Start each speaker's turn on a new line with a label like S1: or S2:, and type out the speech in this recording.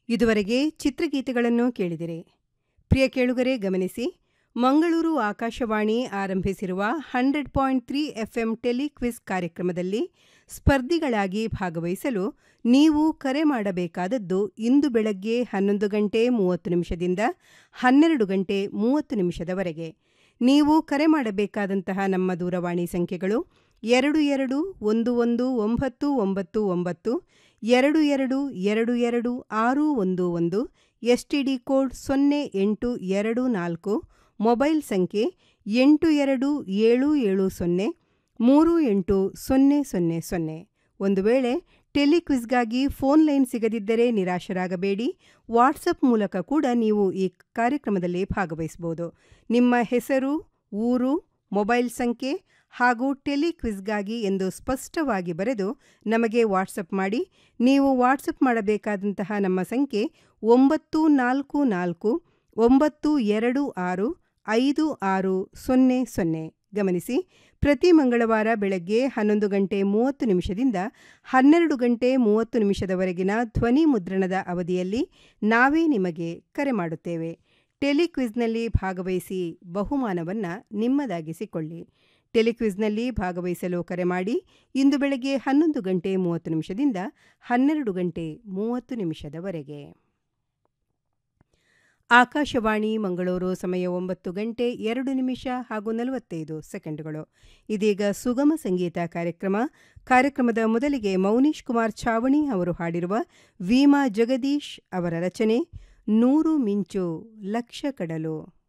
S1: ಇದುವರೆಗೆ ಚಿತ್ರಗೀತೆಗಳನ್ನು ಕೇಳಿದಿರಿ ಪ್ರಿಯ ಕೇಳುಗರೆ ಗಮನಿಸಿ ಮಂಗಳೂರು ಆಕಾಶವಾಣಿ ಆರಂಭಿಸಿರುವ hundred point three FM telequiz ಕಾರ್ಯಕ್ರಮದಲ್ಲಿ ಸ್ಪರ್ಧಿಗಳಾಗಿ ಭಾಗವಹಿಸಲು ನೀವು ಕರೆ ಮಾಡಬೇಕಾದದ್ದು ಇಂದು ಬೆಳಗ್ಗೆ ಹನ್ನೊಂದು ಗಂಟೆ ಮೂವತ್ತು ನಿಮಿಷದಿಂದ ಹನ್ನೆರಡು ಗಂಟೆ ಮೂವತ್ತು ನಿಮಿಷದವರೆಗೆ ನೀವು ಕರೆ ಮಾಡಬೇಕಾದಂತಹ ನಮ್ಮ ದೂರವಾಣಿ ಸಂಖ್ಯೆಗಳು ಎರಡು ಎರಡು ಒಂದು ಒಂದು ಒಂಬತ್ತು ಒಂಬತ್ತು ಒಂಬತ್ತು ಎರಡು ಎರಡು ಎರಡು ಎರಡು ಆರು ಒಂದು ಒಂದು ಎಸ್ಟಿಡಿ ಕೋಡ್ ಸೊನ್ನೆ ಎಂಟು ಎರಡು ನಾಲ್ಕು ಮೊಬೈಲ್ ಸಂಖ್ಯೆ ಎಂಟು ಎರಡು ಏಳು ಏಳು ಸೊನ್ನೆ ಮೂರು ಎಂಟು ಸೊನ್ನೆ ಸೊನ್ನೆ ಸೊನ್ನೆ ಒಂದು ವೇಳೆ ಟೆಲಿಕ್ವಿಸ್ಗಾಗಿ ಫೋನ್ ಲೈನ್ ಸಿಗದಿದ್ದರೆ ನಿರಾಶರಾಗಬೇಡಿ ವಾಟ್ಸಪ್ ಮೂಲಕ ಕೂಡ ನೀವು ಈ ಕಾರ್ಯಕ್ರಮದಲ್ಲಿ ಭಾಗವಹಿಸಬಹುದು ನಿಮ್ಮ ಹೆಸರು ಊರು ಮೊಬೈಲ್ ಸಂಖ್ಯೆ ಹಾಗೂ ಟೆಲಿಕ್ವಿಸ್ಗಾಗಿ ಎಂದು ಸ್ಪಷ್ಟವಾಗಿ ಬರೆದು ನಮಗೆ ವಾಟ್ಸಪ್ ಮಾಡಿ ನೀವು ವಾಟ್ಸಪ್ ಮಾಡಬೇಕಾದಂತಹ ನಮ್ಮ ಸಂಖ್ಯೆ ಒಂಬತ್ತು ನಾಲ್ಕು ನಾಲ್ಕು ಒಂಬತ್ತು ಎರಡು ಆರು ಐದು ಆರು ಸೊನ್ನೆ ಸೊನ್ನೆ ಗಮನಿಸಿ ಪ್ರತಿ ಮಂಗಳವಾರ ಬೆಳಗ್ಗೆ ಹನ್ನೊಂದು ಗಂಟೆ ಮೂವತ್ತು ನಿಮಿಷದಿಂದ ಹನ್ನೆರಡು ಗಂಟೆ ಮೂವತ್ತು ನಿಮಿಷದವರೆಗಿನ ಧ್ವನಿ ಮುದ್ರಣದ ಅವಧಿಯಲ್ಲಿ ನಾವೇ ನಿಮಗೆ ಕರೆ ಮಾಡುತ್ತೇವೆ ಟೆಲಿಕ್ವಿಸ್ನಲ್ಲಿ ಭಾಗವಹಿಸಿ ಬಹುಮಾನವನ್ನು ನಿಮ್ಮದಾಗಿಸಿಕೊಳ್ಳಿ ಟೆಲಿಕ್ವಿಸ್ನಲ್ಲಿ ಭಾಗವಹಿಸಲು ಕರೆ ಮಾಡಿ ಇಂದು ಬೆಳಗ್ಗೆ ಹನ್ನೊಂದು ಗಂಟೆ ಮೂವತ್ತು ನಿಮಿಷದಿಂದ ಹನ್ನೆರಡು ಗಂಟೆ ಮೂವತ್ತು ನಿಮಿಷದವರೆಗೆ ಆಕಾಶವಾಣಿ ಮಂಗಳೂರು ಸಮಯ ಒಂಬತ್ತು ಗಂಟೆ ಎರಡು ನಿಮಿಷ ಹಾಗೂ ನಲವತ್ತೈದು ಸೆಕೆಂಡುಗಳು ಇದೀಗ ಸುಗಮ ಸಂಗೀತ ಕಾರ್ಯಕ್ರಮ ಕಾರ್ಯಕ್ರಮದ ಮೊದಲಿಗೆ ಮೌನೀಶ್ ಕುಮಾರ್ ಛಾವಣಿ ಅವರು ಹಾಡಿರುವ ವೀಮಾ ಜಗದೀಶ್ ಅವರ ರಚನೆ ನೂರು ಮಿಂಚು ಲಕ್ಷ ಕಡಲು